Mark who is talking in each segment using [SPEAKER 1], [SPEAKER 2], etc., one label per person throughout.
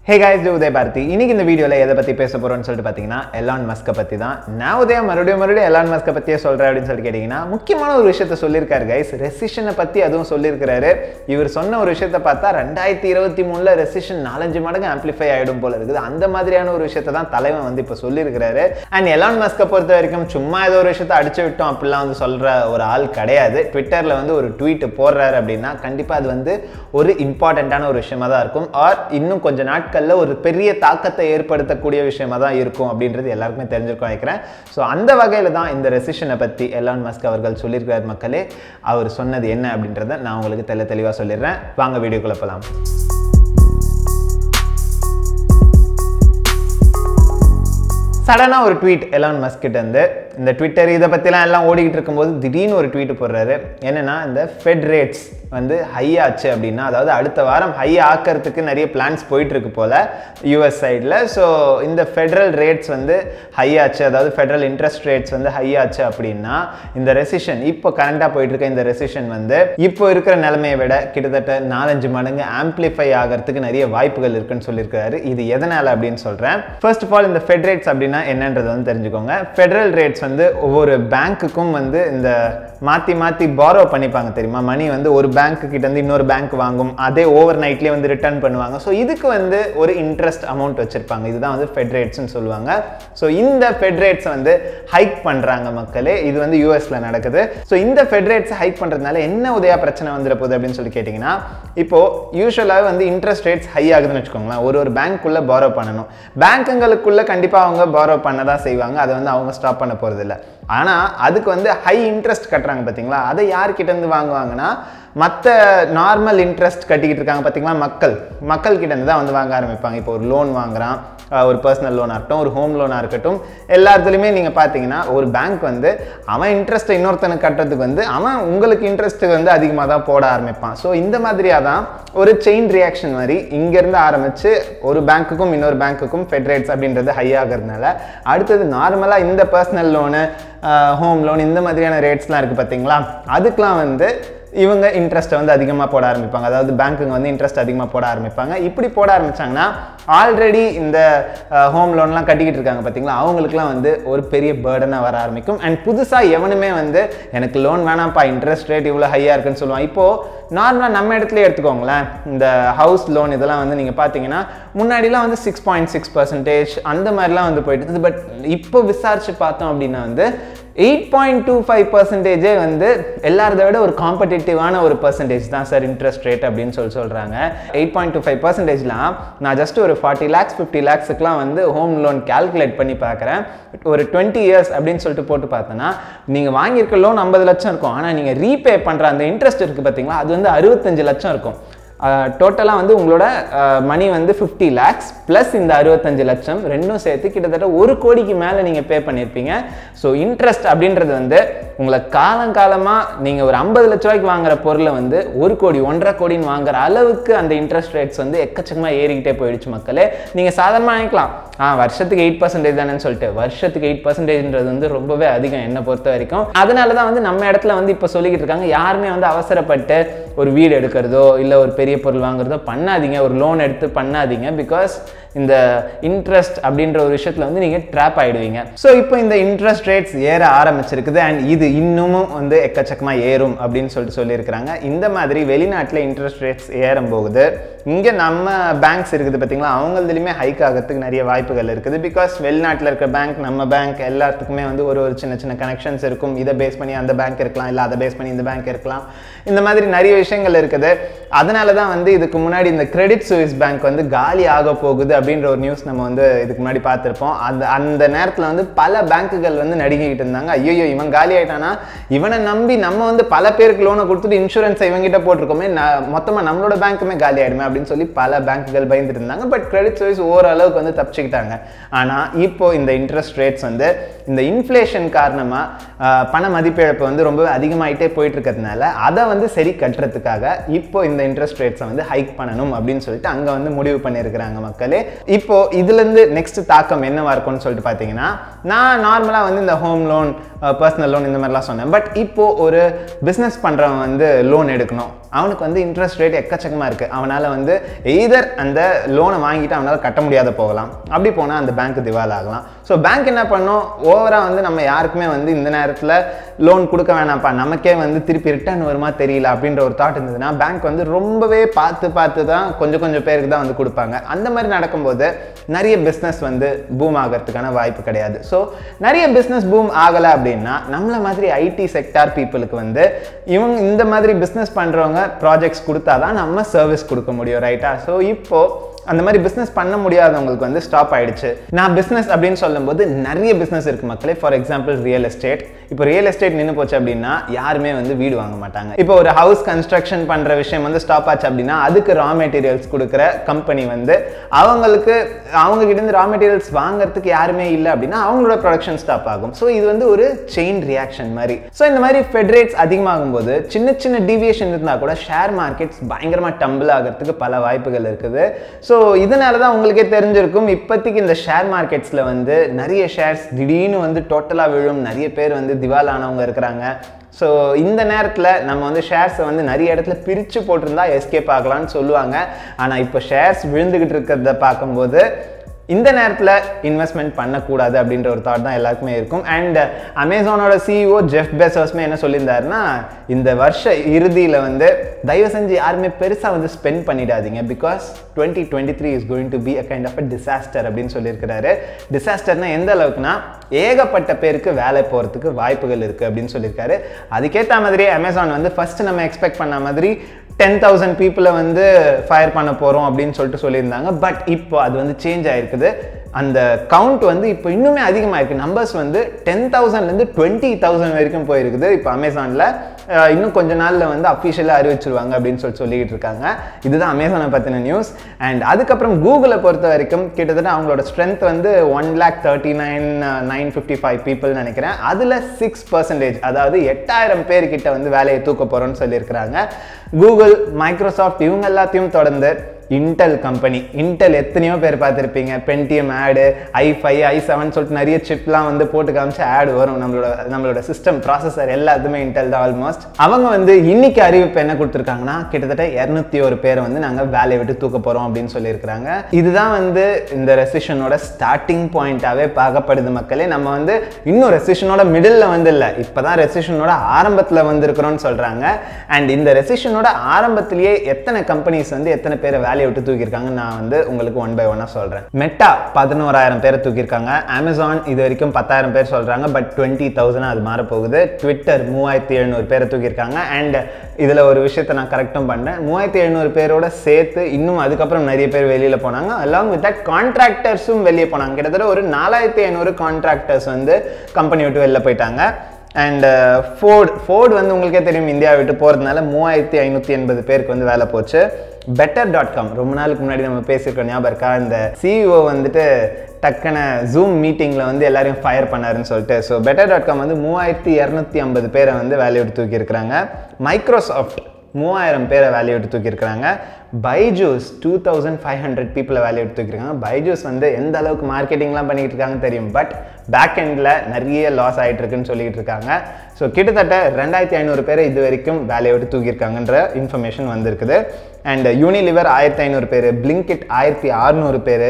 [SPEAKER 1] ஹே guys இது உதய பாரதி இன்னைக்கு இந்த வீடியோவில் எதை பற்றி பேச போகிறோம்னு சொல்லிட்டு பார்த்தீங்கன்னா எலான் மஸ்கை பற்றி தான் நான் உதயா மறுபடியும் மறுபடியும் எலான் மஸ்கை பற்றியே சொல்கிறேன் அப்படின்னு சொல்லிட்டு கேட்டிங்கன்னா முக்கியமான ஒரு விஷயத்த சொல்லியிருக்காரு கைஸ் ரெசிஷனை பற்றி அதுவும் சொல்லியிருக்கிறாரு இவர் சொன்ன ஒரு விஷயத்தை பார்த்தா ரெண்டாயிரத்தி இருபத்தி மூணில் ரெசிஷன் நாலஞ்சு மடங்கு ஆம்ப்ளிஃபை ஆகிடும் போல இருக்குது அந்த மாதிரியான ஒரு விஷயத்தை தான் தலைவன் வந்து இப்போ சொல்லியிருக்கிறாரு அண்ட் எலான் மஸ்கை பொறுத்த வரைக்கும் சும்மா ஏதோ ஒரு விஷயத்தை அடிச்சு விட்டோம் அப்படிலாம் வந்து சொல்கிற ஒரு ஆள் கிடையாது ட்விட்டரில் வந்து ஒரு ட்வீட் போடுறாரு அப்படின்னா கண்டிப்பாக அது வந்து ஒரு இம்பார்ட்டண்ட்டான ஒரு விஷயமா தான் இருக்கும் ஆர் இன்னும் கொஞ்ச நாட்களில் ஒரு பெரிய தாக்கத்தை ஏற்படுத்தக்கூடிய விஷயமா தான் இருக்கும் அப்படின்றது எல்லாருக்குமே தெரிஞ்சிருக்கும் நினைக்கிறேன் ஸோ அந்த வகையில் தான் இந்த ரெசிஷனை பற்றி எலான் மஸ்க் அவர்கள் சொல்லியிருக்கிறார் மக்களே அவர் சொன்னது என்ன அப்படின்றத நான் உங்களுக்கு தெள்ள தெளிவாக சொல்லிடுறேன் வாங்க வீடியோக்குள்ள போகலாம் சடனாக ஒரு ட்வீட் எலான் மஸ்க் கிட்ட இருந்து இந்த ட்விட்டர் இதை பற்றிலாம் எல்லாம் ஓடிக்கிட்டு இருக்கும்போது திடீர்னு ஒரு ட்வீட் போடுறாரு என்னன்னா இந்த ஃபெட் ரேட்ஸ் வந்து ஹை ஆச்சு அப்படின்னா அதாவது அடுத்த வாரம் ஹை ஆக்கிறதுக்கு நிறைய பிளான்ஸ் போயிட்டு இருக்கு போல யூஎஸ் சைடில் ஸோ இந்த ஃபெடரல் ரேட்ஸ் வந்து ஹை ஆச்சு அதாவது ஃபெடரல் இன்ட்ரெஸ்ட் ரேட்ஸ் வந்து ஹை ஆச்சு அப்படின்னா இந்த ரெசிஷன் இப்போ கரண்டாக போயிட்டு இருக்க இந்த ரெசிஷன் வந்து இப்போ இருக்கிற நிலைமையை விட கிட்டத்தட்ட நாலஞ்சு மடங்கு ஆம்ப்ளிஃபை ஆகிறதுக்கு நிறைய வாய்ப்புகள் இருக்குன்னு சொல்லியிருக்காரு இது எதனால் அப்படின்னு சொல்கிறேன் ஃபர்ஸ்ட் ஆஃப் ஆல் இந்த ஃபெட் ரேட்ஸ் அப்படின்னா என்னன்றது வந்து தெரிஞ்சுக்கோங்க ஃபெடரல் ரேட்ஸ் வந்து ஒவ்வொரு பேங்க்குக்கும் வந்து இந்த மாற்றி மாற்றி பாரோ பண்ணிப்பாங்க தெரியுமா மணி வந்து ஒரு பேங்க் கிட்ட இருந்து இன்னொரு பேங்க் வாங்கும் அதே ஓவர் நைட்லேயே வந்து ரிட்டர்ன் பண்ணுவாங்க ஸோ இதுக்கு வந்து ஒரு இன்ட்ரெஸ்ட் அமௌண்ட் வச்சிருப்பாங்க இதுதான் வந்து ஃபெட் ரேட்ஸ்னு சொல்லுவாங்க ஸோ இந்த ஃபெட் ரேட்ஸ் வந்து ஹைக் பண்ணுறாங்க மக்களே இது வந்து யூஎஸ்ல நடக்குது ஸோ இந்த ஃபெட் ரேட்ஸ் ஹைக் பண்ணுறதுனால என்ன உதயா பிரச்சனை வந்துட போகுது அப்படின்னு சொல்லி கேட்டிங்கன்னா இப்போ யூஸ்வலாகவே வந்து இன்ட்ரெஸ்ட் ரேட்ஸ் ஹை ஆகுதுன்னு வச்சுக்கோங்களேன் ஒரு ஒரு பேங்க்குள்ளே பாரோ பண்ணணும் பேங்க்குங்களுக்குள்ளே கண்டிப்பாக அவங்க பாரோ பண்ண தான் செய்வாங்க அதை வந்து அவங்க ஸ்டாப் பண்ண போகிறது இல்லை ஆனால் அதுக்கு வந்து ஹை இன்ட்ரெஸ்ட் கட்டுறாங்க பார்த்தீங்களா அதை யார்கிட்ட இருந்து வாங்குவாங்கன்னா மற்ற நார்மல் இன்ட்ரெஸ்ட் கட்டிக்கிட்டு இருக்காங்க பார்த்தீங்களா மக்கள் மக்கள் கிட்ட இருந்து தான் வந்து வாங்க ஆரம்பிப்பாங்க இப்போ ஒரு லோன் வாங்குறான் ஒரு பர்சனல் லோனாக இருக்கட்டும் ஒரு ஹோம் லோனாக இருக்கட்டும் எல்லாத்துலேயுமே நீங்கள் பார்த்தீங்கன்னா ஒரு பேங்க் வந்து அவன் இன்ட்ரெஸ்ட்டை இன்னொருத்தனுக்கு கட்டுறதுக்கு வந்து அவன் உங்களுக்கு இன்ட்ரெஸ்ட்டு வந்து அதிகமாக தான் போட ஆரம்பிப்பான் ஸோ இந்த மாதிரியாக தான் ஒரு செயின் ரியாக்ஷன் மாதிரி இங்கேருந்து ஆரம்பித்து ஒரு பேங்க்குக்கும் இன்னொரு பேங்க்குக்கும் ஃபெட் ரேட்ஸ் அப்படின்றது ஹை ஆகிறதுனால அடுத்தது நார்மலாக இந்த பர்சனல் லோனு ஹோம் லோன் இந்த மாதிரியான ரேட்ஸ்லாம் இருக்குது பார்த்தீங்களா அதுக்கெலாம் வந்து இவங்க இன்ட்ரெஸ்ட்டை வந்து அதிகமாக போட ஆரம்பிப்பாங்க அதாவது பேங்க்குங்க வந்து இன்ட்ரெஸ்ட் அதிகமாக போட ஆரம்பிப்பாங்க இப்படி போட ஆரம்பிச்சாங்கன்னா ஆல்ரெடி இந்த ஹோம் லோன்லாம் கட்டிக்கிட்டு இருக்காங்க பார்த்தீங்களா அவங்களுக்குலாம் வந்து ஒரு பெரிய பேர்டனாக வர ஆரம்பிக்கும் அண்ட் புதுசாக எவனுமே வந்து எனக்கு லோன் வேணாம்ப்பா இன்ட்ரெஸ்ட் ரேட் இவ்வளோ ஹையாக இருக்குன்னு சொல்லுவான் இப்போது நார்மலாக நம்ம இடத்துல எடுத்துக்கோங்களேன் இந்த ஹவுஸ் லோன் இதெல்லாம் வந்து நீங்கள் பார்த்தீங்கன்னா முன்னாடிலாம் வந்து சிக்ஸ் பாயிண்ட் சிக்ஸ் பர்சன்டேஜ் அந்த மாதிரிலாம் வந்து போயிட்டு இருந்தது பட் இப்போ விசாரிச்சு பார்த்தோம் அப்படின்னா வந்து எயிட் பாயிண்ட் டூ ஃபைவ் பர்சன்டேஜே வந்து எல்லாரத விட ஒரு காம்படிட்டிவான ஒரு பர்சன்டேஜ் தான் சார் இன்ட்ரெஸ்ட் ரேட் அப்படின்னு சொல்லி சொல்கிறாங்க எயிட் பாயிண்ட் டூ ஃபைவ் பர்சன்டேஜ்லாம் நான் ஜஸ்ட் ஒரு ஃபார்ட்டி லேக்ஸ் ஃபிஃப்டி லேக்ஸுக்குலாம் வந்து ஹோம் லோன் கேல்குலேட் பண்ணி பார்க்குறேன் ஒரு டுவெண்ட்டி இயர்ஸ் அப்படின்னு சொல்லிட்டு போட்டு பார்த்தோன்னா நீங்கள் வாங்கியிருக்க லோன் ஐம்பது லட்சம் இருக்கும் ஆனால் நீங்கள் ரீபே பண்ணுற அந்த இன்ட்ரெஸ்ட் இருக்குது பார்த்தீங்களா அது வந்து அறுபத்தஞ்சு லட்சம் இருக்கும் டோட்டலாக வந்து உங்களோட மணி வந்து ஃபிஃப்டி லேக்ஸ் ப்ளஸ் இந்த அறுபத்தஞ்சு லட்சம் ரெண்டும் சேர்த்து கிட்டத்தட்ட ஒரு கோடிக்கு மேலே நீங்கள் பே பண்ணியிருப்பீங்க ஸோ இன்ட்ரெஸ்ட் அப்படின்றது வந்து உங்களை காலங்காலமாக நீங்கள் ஒரு ஐம்பது லட்ச ரூபாய்க்கு வாங்குற பொருளை வந்து ஒரு கோடி ஒன்றரை கோடின்னு வாங்குற அளவுக்கு அந்த இன்ட்ரெஸ்ட் ரேட்ஸ் வந்து எக்கச்சக்கமாக ஏறிக்கிட்டே போயிடுச்சு மக்களே நீங்கள் சாதாரணமாக வாங்கிக்கலாம் ஆ வருஷத்துக்கு எயிட் பர்சன்டேஜ் தானேன்னு சொல்லிட்டு வருஷத்துக்கு எயிட் பர்சன்டேஜ்ன்றது வந்து ரொம்பவே அதிகம் என்னை பொறுத்த வரைக்கும் அதனால தான் வந்து நம்ம இடத்துல வந்து இப்போ சொல்லிக்கிட்டு இருக்காங்க யாருமே வந்து அவசரப்பட்டு ஒரு வீடு எடுக்கிறதோ இல்லை ஒரு பெரிய பொருள் வாங்குறதோ பண்ணாதீங்க ஒரு லோன் எடுத்து பண்ணாதீங்க பிகாஸ் இந்த இன்ட்ரெஸ்ட் அப்படின்ற ஒரு விஷயத்தில் வந்து நீங்கள் ட்ராப் ஆகிடுவீங்க ஸோ இப்போ இந்த இன்ட்ரெஸ்ட் ரேட்ஸ் ஏற ஆரம்பிச்சிருக்குது அண்ட் இது இன்னமும் வந்து எக்கச்சக்கமாக ஏறும் அப்படின்னு சொல்லிட்டு சொல்லியிருக்கிறாங்க இந்த மாதிரி வெளிநாட்டில் இன்ட்ரெஸ்ட் ரேட்ஸ் ஏறும் போகுது இங்கே நம்ம பேங்க்ஸ் இருக்குது பார்த்தீங்களா அவங்களதுலையுமே ஹைக் ஆகிறதுக்கு நிறைய வாய்ப்புகள் இருக்குது பிகாஸ் வெளிநாட்டில் இருக்கிற பேங்க் நம்ம பேங்க் எல்லாத்துக்குமே வந்து ஒரு ஒரு சின்ன சின்ன கனெக்ஷன்ஸ் இருக்கும் இதை பேஸ் பண்ணி அந்த பேங்க் இருக்கலாம் இல்லை அதை பேஸ் பண்ணி இந்த பேங்க் இருக்கலாம் இந்த மாதிரி நிறைய விஷயங்கள் இருக்குது அதனால தான் வந்து இதுக்கு முன்னாடி இந்த கிரெடிட் சுவிஸ் பேங்க் வந்து காலி ஆக போகுது அப்படின்ற ஒரு நியூஸ் நம்ம வந்து இதுக்கு முன்னாடி பார்த்துருப்போம் அந்த அந்த நேரத்தில் வந்து பல பேங்க்குகள் வந்து நடிக்கிட்டு இருந்தாங்க ஐயோ இவன் காலி ஆயிட்டானா இவனை நம்பி நம்ம வந்து பல பேருக்கு லோனை கொடுத்துட்டு இன்சூரன்ஸ் இவங்கிட்ட போட்டிருக்கோமே மொத்தமாக நம்மளோட பேங்க்குமே காலி ஆயிடுமே அப்படின்னு சொல்லி பல பேங்க்குகள் பயந்துட்டு இருந்தாங்க பட் கிரெடிட் சர்வீஸ் ஓரளவுக்கு வந்து தப்பிச்சுக்கிட்டாங்க ஆனால் இப்போ இந்த இன்ட்ரெஸ்ட் ரேட்ஸ் வந்து இந்த இன்ஃப்ளேஷன் காரணமாக பண மதிப்பிழப்பு வந்து ரொம்ப அதிகமாயிட்டே போயிட்டு இருக்கிறதுனால அதை வந்து சரி கட்டுறதுக்காக இப்போ இந்த இன்ட்ரெஸ்ட் ரேட்ஸை வந்து ஹைக் பண்ணணும் அப்படின்னு சொல்லிட்டு அங்கே வந்து முடிவு பண்ணியிருக்கிறாங்க மக்களே இப்போ இதுலேருந்து நெக்ஸ்ட் தாக்கம் என்னவா இருக்கும்னு சொல்லிட்டு பார்த்தீங்கன்னா நான் நார்மலாக வந்து இந்த ஹோம் லோன் பர்சனல் லோன் இந்த மாதிரிலாம் சொன்னேன் பட் இப்போது ஒரு பிஸ்னஸ் பண்ணுறவன் வந்து லோன் எடுக்கணும் அவனுக்கு வந்து இன்ட்ரெஸ்ட் ரேட் எக்கச்சக்கமாக இருக்குது அவனால் வந்து எய்தர் அந்த லோனை வாங்கிட்டு அவனால் கட்ட முடியாத போகலாம் அப்படி போனால் அந்த பேங்க் திவால் ஆகலாம் ஸோ பேங்க் என்ன பண்ணும் ஓவராக வந்து நம்ம யாருக்குமே வந்து இந்த நேரத்தில் லோன் கொடுக்க வேணாம்ப்பா நமக்கே வந்து திருப்பி ரிட்டர்ன் வருமா தெரியல அப்படின்ற ஒரு தாட் இருந்ததுன்னா பேங்க் வந்து ரொம்பவே பார்த்து பார்த்து தான் கொஞ்சம் கொஞ்சம் பேருக்கு தான் வந்து கொடுப்பாங்க அந்த மாதிரி நடக்கும்போது நிறைய பிஸ்னஸ் வந்து பூம் ஆகிறதுக்கான வாய்ப்பு கிடையாது ஸோ நிறைய பிஸ்னஸ் பூம் ஆகலை அப்படின்னா நம்மள மாதிரி ஐடி செக்டார் பீப்புளுக்கு வந்து இவங்க இந்த மாதிரி பிஸ்னஸ் பண்ணுறவங்க ப்ராஜெக்ட்ஸ் கொடுத்தா தான் நம்ம சர்வீஸ் கொடுக்க முடியும் ரைட்டா ஸோ இப்போது அந்த மாதிரி பிஸ்னஸ் பண்ண முடியாதவங்களுக்கு வந்து ஸ்டாப் ஆயிடுச்சு நான் பிஸ்னஸ் அப்படின்னு சொல்லும்போது நிறைய பிஸ்னஸ் இருக்குது மக்களே ஃபார் எக்ஸாம்பிள் ரியல் எஸ்டேட் இப்போ ரியல் எஸ்டேட் நின்று போச்சு அப்படின்னா யாருமே வந்து வீடு வாங்க மாட்டாங்க இப்போ ஒரு ஹவுஸ் கன்ஸ்ட்ரக்ஷன் பண்ணுற விஷயம் வந்து ஸ்டாப் ஆச்சு அப்படின்னா அதுக்கு ரா மெட்டீரியல்ஸ் கொடுக்குற கம்பெனி வந்து அவங்களுக்கு அவங்க கிட்டேருந்து ரா மெட்டீரியல்ஸ் வாங்குறதுக்கு யாருமே இல்லை அப்படின்னா அவங்களோட ப்ரொடக்ஷன் ஸ்டாப் ஆகும் ஸோ இது வந்து ஒரு செயின் ரியாக்ஷன் மாதிரி ஸோ இந்த மாதிரி ஃபெட்ரேட்ஸ் அதிகமாகும் போது சின்ன சின்ன டிவியேஷன் இருந்தால் கூட ஷேர் மார்க்கெட்ஸ் பயங்கரமாக டம்பிள் ஆகிறதுக்கு பல வாய்ப்புகள் இருக்குது ஸோ இதனால தான் உங்களுக்கே தெரிஞ்சிருக்கும் இப்போதைக்கு இந்த ஷேர் மார்க்கெட்ஸில் வந்து நிறைய ஷேர்ஸ் திடீர்னு வந்து டோட்டலாக விழும் நிறைய பேர் வந்து திவால் ஆனவங்க இருக்கிறாங்க ஸோ இந்த நேரத்தில் நம்ம வந்து ஷேர்ஸை வந்து நிறைய இடத்துல பிரித்து போட்டிருந்தா எஸ்கேப் ஆகலாம்னு சொல்லுவாங்க ஆனால் இப்போ ஷேர்ஸ் விழுந்துக்கிட்டு இருக்கிறத பார்க்கும்போது இந்த நேரத்தில் இன்வெஸ்ட்மெண்ட் பண்ணக்கூடாது அப்படின்ற ஒரு தாட் தான் எல்லாருக்குமே இருக்கும் அண்ட் அமேசானோட சிஇஓ ஜெஃப் பெசோஸ்மே என்ன சொல்லியிருந்தாருன்னா இந்த வருஷ இறுதியில் வந்து தயவு செஞ்சு யாருமே பெருசாக வந்து ஸ்பெண்ட் பண்ணிடாதீங்க because twenty twenty three is going to be a kind of a disaster அப்படின்னு சொல்லியிருக்கிறாரு டிசாஸ்டர்னா எந்த அளவுக்குனா ஏகப்பட்ட பேருக்கு வேலை போகிறதுக்கு வாய்ப்புகள் இருக்குது அப்படின்னு சொல்லியிருக்காரு அதுக்கேற்ற மாதிரி அமேசான் வந்து ஃபர்ஸ்ட் நம்ம எக்ஸ்பெக்ட் பண்ண மாதிரி டென் தௌசண்ட் பீப்புளை வந்து ஃபயர் பண்ண போகிறோம் அப்படின்னு சொல்லிட்டு சொல்லியிருந்தாங்க பட் இப்போ அது வந்து சேஞ்ச் ஆயிருக்குது அந்த கவுண்ட் வந்து இப்போ இன்னுமே அதிகமாக இருக்குது நம்பர்ஸ் வந்து டென் தௌசண்ட்லேருந்து டுவெண்ட்டி தௌசண்ட் வரைக்கும் போயிருக்குது இப்போ அமேசானில் இன்னும் கொஞ்ச நாளில் வந்து அஃபிஷியலாக அறிவிச்சிருவாங்க அப்படின்னு சொல்லி சொல்லிக்கிட்டு இருக்காங்க இதுதான் அமேசானை பற்றின நியூஸ் அண்ட் அதுக்கப்புறம் கூகுளை பொறுத்த வரைக்கும் கிட்டத்தட்ட அவங்களோட ஸ்ட்ரென்த் வந்து one lakh thirty nine nine fifty five people நினைக்கிறேன் அதில் சிக்ஸ் பர்சன்டேஜ் அதாவது எட்டாயிரம் பேர்கிட்ட வந்து வேலையை தூக்க போகிறோன்னு சொல்லியிருக்கிறாங்க கூகுள் மைக்ரோசாஃப்ட் இவங்க எல்லாத்தையும் தொடர்ந்து இன்டெல் கம்பெனி இன்டெல் எத்தனையோ பேர் பார்த்துருப்பீங்க பென்டிஎம் ஆடு ஐ ஃபைவ் ஐ செவன் சொல்லிட்டு நிறைய சிப்லாம் வந்து போட்டு காமிச்சு ஆடு வரும் நம்மளோட நம்மளோட சிஸ்டம் ப்ராசஸர் எல்லாத்துமே இன்டெல் தான் ஆல்மோஸ்ட் அவங்க வந்து இன்னைக்கு அறிவிப்பு என்ன கொடுத்துருக்காங்கன்னா கிட்டத்தட்ட இரநூத்தி ஒரு பேரை வந்து நாங்கள் வேலையை விட்டு தூக்க போகிறோம் அப்படின்னு சொல்லியிருக்கிறாங்க இதுதான் வந்து இந்த ரெசிஷனோட ஸ்டார்டிங் பாயிண்ட்டாகவே பார்க்கப்படுது மக்களே நம்ம வந்து இன்னும் ரெசிஷனோட மிடில் வந்து இல்லை இப்போ தான் ரெசிஷனோட ஆரம்பத்தில் வந்திருக்கிறோம்னு சொல்கிறாங்க அண்ட் இந்த ரெசிஷனோட ஆரம்பத்திலேயே எத்தனை கம்பெனிஸ் வந்து எத்தனை பேரை வேலையை விட்டு தூக்கியிருக்காங்கன்னு நான் வந்து உங்களுக்கு ஒன் பை ஒன்னாக சொல்கிறேன் மெட்டா பதினோராயிரம் பேரை தூக்கியிருக்காங்க அமேசான் இது வரைக்கும் பத்தாயிரம் பேர் சொல்கிறாங்க பட் டுவெண்ட்டி தௌசண்ட் அது மாறப்போகுது ட்விட்டர் மூவாயிரத்தி எழுநூறு பேரை தூக்கியிருக்காங்க அண்ட் இதில் ஒரு விஷயத்தை நான் கரெக்டும் பண்ணேன் மூவாயிரத்தி எழுநூறு பேரோட சேர்த்து இன்னும் அதுக்கப்புறம் நிறைய பேர் வெளியில் போனாங்க அலாங் வித் தட் கான்ட்ராக்டர்ஸும் வெளியே போனாங்க கிட்டத்தட்ட ஒரு நாலாயிரத்தி ஐநூறு கான்ட்ராக்டர்ஸ் வந்து கம்பெனி விட்டு வெளில போயிட்டாங்க அண்ட் ஃபோர்டு ஃபோர்டு வந்து உங்களுக்கே தெரியும் இந்தியா விட்டு போகிறதுனால மூவாயிரத்தி ஐநூற்றி எண்பது பேருக்கு வந்து வேலை போச்சு பெட்டர் டாட் காம் ரொம்ப நாளுக்கு முன்னாடி நம்ம பேசியிருக்கோம் ஞாபகம் இருக்கா இந்த சிஇஓ வந்துட்டு டக்குன ஜூம் மீட்டிங்கில் வந்து எல்லாரையும் ஃபயர் பண்ணாருன்னு சொல்லிட்டு ஸோ பெட்டர் டாட் காம் வந்து மூவாயிரத்தி இரநூத்தி ஐம்பது பேரை வந்து வேலையை விட்டு தூக்கியிருக்கிறாங்க மைக்ரோசாஃப்ட் மூவாயிரம் பேரை வேலையை விட்டு தூக்கியிருக்கிறாங்க Byju's two thousand five hundred பீப்புளை வேலையை விட்டு தூக்கியிருக்காங்க பைஜூஸ் வந்து எந்த அளவுக்கு மார்க்கெட்டிங்லாம் பண்ணிக்கிட்டு இருக்காங்க தெரியும் பட் பேக் எண்டில் நிறைய லாஸ் ஆகிட்டு இருக்குன்னு சொல்லிட்டு இருக்காங்க ஸோ கிட்டத்தட்ட ரெண்டாயிரத்தி ஐநூறு பேரை இது வரைக்கும் வேலையை விட்டு தூக்கியிருக்காங்கன்ற இன்ஃபர்மேஷன் வந்திருக்குது அண்ட் யூனிலிவர் ஆயிரத்தி ஐநூறு பேர் பிளிங்கிட் ஆயிரத்தி அறுநூறு பேர்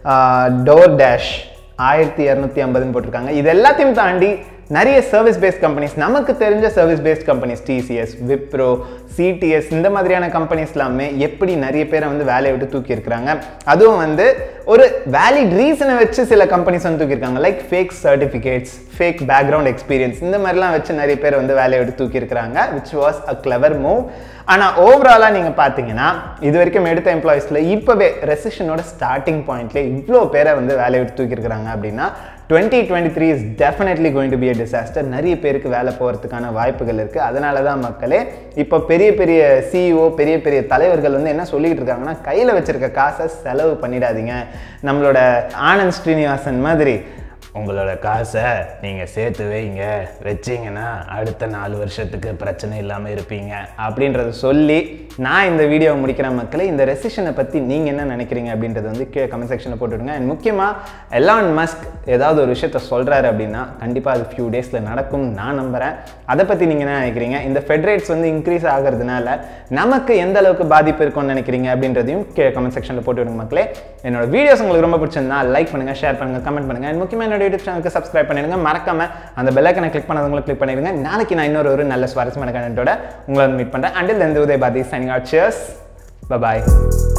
[SPEAKER 1] டோர் டேஷ் ஆயிரத்தி இரநூத்தி ஐம்பதுன்னு போட்டிருக்காங்க இது எல்லாத்தையும் தாண்டி நிறைய சர்வீஸ் பேஸ்ட் கம்பெனிஸ் நமக்கு தெரிஞ்ச service based companies TCS Wipro CTS இந்த மாதிரியான கம்பெனிஸ் எல்லாமே எப்படி நிறைய பேரை வந்து வேலையை விட்டு தூக்கியிருக்கிறாங்க அதுவும் வந்து ஒரு வேலிட் ரீசனை வச்சு சில கம்பெனிஸ் வந்து தூக்கியிருக்காங்க like fake certificates fake background experience இந்த மாதிரிலாம் வச்சு நிறைய பேர் வந்து வேலையை விட்டு தூக்கியிருக்கிறாங்க which was a clever move ஆனால் ஓவராலாக நீங்கள் பார்த்தீங்கன்னா இது வரைக்கும் எடுத்த எம்ப்ளாயிஸில் இப்போவே ரெசிஷனோட ஸ்டார்டிங் பாயிண்ட்லேயே இவ்வளோ பேரை வந்து வேலையை விட்டு தூக்கியிருக்கிறாங்க அப்படின்னா twenty twenty three is definitely going to be a disaster நிறைய பேருக்கு வேலை போகிறதுக்கான வாய்ப்புகள் இருக்குது அதனால தான் மக்களே இப்போ பெரிய பெரிய சிஇஓ பெரிய பெரிய தலைவர்கள் வந்து என்ன சொல்லிக்கிட்டு இருக்காங்கன்னா கையில் வச்சிருக்க காசை செலவு பண்ணிடாதீங்க நம்மளோட ஆனந்த் ஸ்ரீனிவாசன் மாதிரி
[SPEAKER 2] உங்களோட காசை நீங்கள் சேர்த்து வைங்க வச்சீங்கன்னா அடுத்த நாலு வருஷத்துக்கு பிரச்சனை இல்லாமல் இருப்பீங்க
[SPEAKER 1] அப்படின்றத சொல்லி நான் இந்த வீடியோவை முடிக்கிற மக்களை இந்த ரெசிஷனை பற்றி நீங்கள் என்ன நினைக்கிறீங்க அப்படின்றது வந்து கீழே கமெண்ட் செக்ஷனில் போட்டுவிடுங்க அண்ட் முக்கியமாக எலான் மஸ்க் ஏதாவது ஒரு விஷயத்த சொல்கிறாரு அப்படின்னா கண்டிப்பாக அது ஃபியூ டேஸில் நடக்கும் நான் நம்புகிறேன் அதை பற்றி நீங்கள் என்ன நினைக்கிறீங்க இந்த ஃபெட்ரேட்ஸ் வந்து இன்க்ரீஸ் ஆகிறதுனால நமக்கு எந்த அளவுக்கு பாதிப்பு இருக்கும்னு நினைக்கிறீங்க அப்படின்றதையும் கீழே கமெண்ட் செக்ஷனில் போட்டு விடுங்க மக்களே என்னோட வீடியோஸ் உங்களுக்கு ரொம்ப பிடிச்சிருந்தா லைக் பண்ணுங்கள் ஷேர் பண்ணுங்கள் கமெண்ட் பண்ணுங்கள் அண்ட் முக்கியமாக என்னோட யூடியூப் சேனலுக்கு சப்ஸ்கிரைப் பண்ணிடுங்க மறக்காம அந்த பெல்லைக்கனை கிளிக் பண்ணாதவங்களும் கிளிக் பண்ணிடுங்க நாளைக்கு நான் இன்னொரு ஒரு நல்ல சுவாரஸ்யமான கண்டென்ட்டோட உங்களை மீட் பண்ணுறேன் அண்டில் எந்த உதய பாதி சைனிங் அவுட் சியர்ஸ் பபாய்